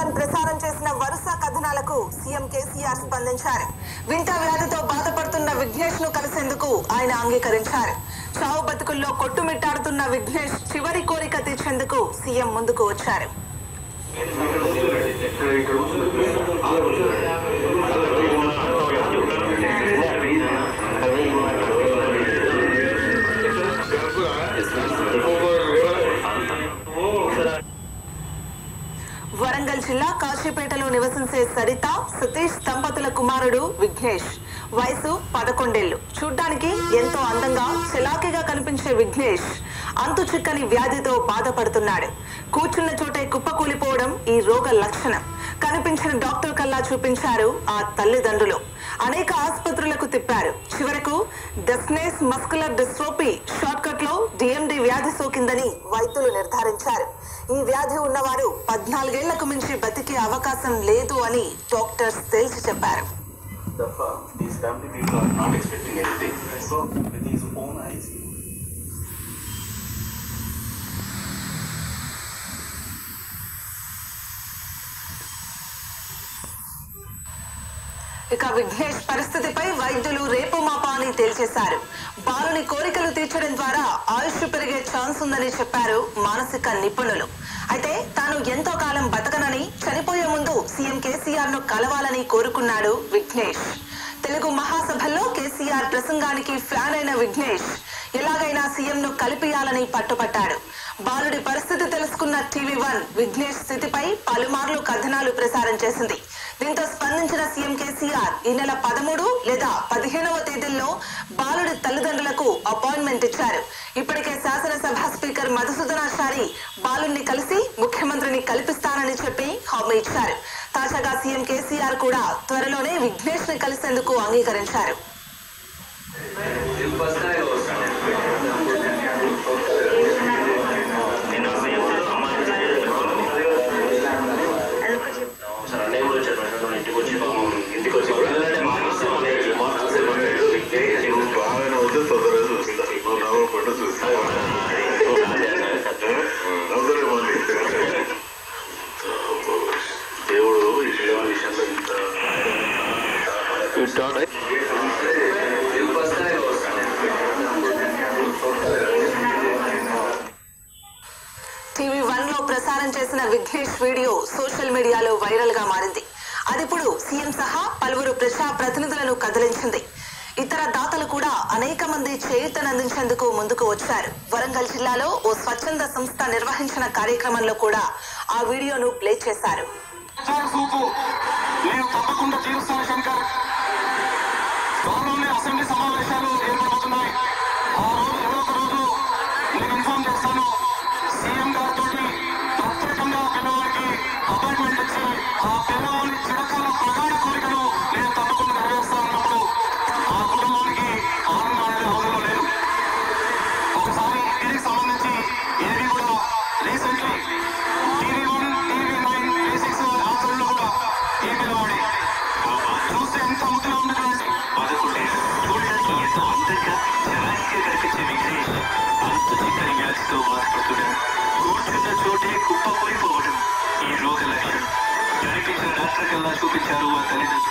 One ప్రసారం చేసిన వరుస కథనాలకు సీఎం కేసీఆర్ స్పందించారు వింటా వ్యాధితో బాధపడుతున్న విఘ్నేష్ ను కలిసేందుకు ఆయన అంగీకరించారు చావు బతుకుల్లో కొట్టుమిట్టాడుతున్న విఘ్నేష్ చివరి కోరిక తీర్చేందుకు సీఎం ముందుకు వచ్చారు వరంగల్ జిల్లా కాశీపేటలో నివసించే సరిత సతీష్ దంపతుల కుమారుడు విఘ్నేష్ వయసు పదకొండేళ్లు చూడ్డానికి ఎంతో అందంగా చిలాకీగా కనిపించే విఘ్నేష్ అంతు చిక్కని వ్యాధితో బాధపడుతున్నాడు కూర్చున్న చోటే కుప్పకూలిపోవడం ఈ రోగ లక్షణం కనిపించిన డాక్టర్ కల్లా చూపించారు ఆ తల్లిదండ్రులు అనేక ఆసుపత్రులకు తిప్పారు చివరకు డెస్నేస్ మస్కులర్ డిస్ట్రోపీ షార్ట్ కట్ లో డిఎండి వ్యాధి సోకిందని వైద్యులు నిర్ధారించారు ఈ వ్యాధి ఉన్నవారు పద్నాలుగేళ్లకు మించి బతికే అవకాశం లేదు అని డాక్టర్స్ తేల్చి చెప్పారు Therefore, these family people are not expecting anything. So, with his own eyes, he ఇక విఘ్నేష్ పరిస్థితిపై వైద్యులు రేపు మాపా అని తేల్చేశారు బాలుని కోరికలు తీర్చడం ద్వారా ఆయుష్ పెరిగే ఛాన్స్ ఉందని చెప్పారు మానసిక నిపుణులు అయితే తాను ఎంతో కాలం బతకనని చనిపోయే ముందు సీఎం కేసీఆర్ ను కలవాలని కోరుకున్నాడు విఘ్నేష్ తెలుగు మహాసభల్లో కేసీఆర్ ప్రసంగానికి ఫ్యాన్ అయిన విఘ్నేష్ ఎలాగైనా సీఎం ను కలిపియాలని పట్టుపట్టాడు బాలుడి పరిస్థితి తెలుసుకున్న టీవీ వన్ విఘ్నేష్ స్థితిపై పలుమార్లు కథనాలు ప్రసారం చేసింది దీంతో స్పందించిన సీఎం కేసీఆర్ ఈ నెల పదమూడు లేదా పదిహేనవ తేదీల్లో బాలుడి తల్లిదండ్రులకు అపాయింట్మెంట్ ఇచ్చారు ఇప్పటికే శాసనసభ స్పీకర్ మధుసూదనాచారి బాలుడిని కలిసి ముఖ్యమంత్రిని కల్పిస్తానని చెప్పి హామీ ఇచ్చారు తాజాగా సీఎం కేసీఆర్ కూడా త్వరలోనే విఘ్నేష్ ని కలిసేందుకు అంగీకరించారు సార్ అన్నయ్య కూడా చెప్పాను ఇంటికి వచ్చి పాపం ఇంటికి వచ్చి కూడా ఈ మాట చూసేమంటాడు నువ్వు బాగానే ఉంటే తొందరగా చూస్తా నువ్వు నవ్వకుండా చూస్తా నవ్వులే మళ్ళీ దేవుడు ఈ పిల్లవాడి విషయంలో ఇంత టీవీ వన్ లో ప్రసారం చేసిన విఘ్నేష్ వీడియో సోషల్ మీడియాలో వైరల్ గా మారింది అది ఇప్పుడు సీఎం సహా పలువురు ప్రజా ప్రతినిధులను కదిలించింది ఇతర దాతలు కూడా అనేక మంది చేయూతనందించేందుకు ముందుకు వచ్చారు వరంగల్ జిల్లాలో ఓ స్వచ్ఛంద సంస్థ నిర్వహించిన కార్యక్రమంలో కూడా ఆ వీడియోను ప్లే చేశారు చాలు చూపు నేను తప్పకుండా తీరుస్తాను శంకర్ త్వరలోనే అసెంబ్లీ సమావేశాలు ఏర్పడబోతున్నాయి ఆ రోజు ఏదో ఒక రోజు నేను ఇన్ఫార్మ్ చేస్తాను సీఎం గారితో ప్రత్యేకంగా పిల్లవాడికి అపాయింట్మెంట్ ఇచ్చి ఆ పిల్లవాడి చిరకాల ప్రగాఢ కోరికను నేను తప్పకుండా నెరవేరుస్తానన్నప్పుడు ఆ కుటుంబానికి ఆనందం అనేది అవసరం లేదు ఒకసారి దీనికి సంబంధించి ఏవి కూడా recently TV one TV nine three six ఆచరణలో కూడా ఈ పిల్లవాడి చూస్తే ఎంత ముద్దుగా ఉంది చూడండి. పదకొండేళ్ళు చూడడానికి ఎంతో అందంగా చలాకీగా కనిపించే విఘ్నేష్ అంత చిక్కని వ్యాధితో బాధపడుతున్నాడు కూర్చున్న చోటే కుప్పకూలిపోవడం ఈ రోగ లక్షణం కనిపించిన డాక్టర్ కల్లా చూపించారు ఆ తల్లిదండ్రులు